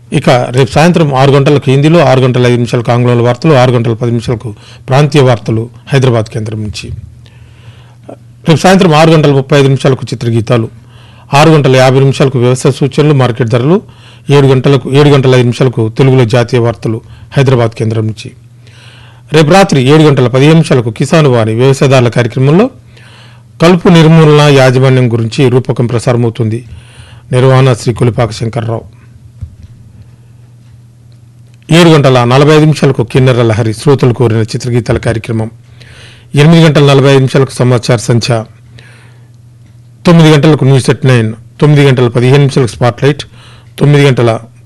ఇక రేపు సాయంత్రం ఆరు గంటలకు హిందీలో ఆరు గంటల ఐదు నిమిషాలకు ఆంగ్లంలో వార్తలు ఆరు గంటల పది నిమిషాలకు ప్రాంతీయ వార్తలు హైదరాబాద్ కేంద్రం నుంచి రేపు సాయంత్రం ఆరు గంటల ముప్పై ఐదు నిమిషాలకు చిత్రగీతాలు ఆరు గంటల యాభై నిమిషాలకు వ్యవసాయ సూచనలు మార్కెట్ ధరలు ఏడు గంటలకు ఏడు గంటల ఐదు నిమిషాలకు తెలుగులో జాతీయ వార్తలు హైదరాబాద్ కేంద్రం నుంచి రేపు రాత్రి ఏడు గంటల పదిహేను నిమిషాలకు కిసాన్ వాణి వ్యవసాయదారుల కార్యక్రమంలో కలుపు నిర్మూలన యాజమాన్యం గురించి రూపకం ప్రసారమవుతుంది నిర్వహణ శ్రీ కులిపాక శంకర్రావు ఏడు గంటల నలభై ఐదు నిమిషాలకు కిన్నెర లహరి శ్రోతలు కోరిన చిత్రగీతాల కార్యక్రమం ఎనిమిది గంటల నలభై ఐదు నిమిషాలకు సమాచార సంఖ్య తొమ్మిది గంటలకు న్యూస్ ఎట్ నైన్ తొమ్మిది గంటల పదిహేను నిమిషాలకు స్పాట్ లైట్ తొమ్మిది గంటల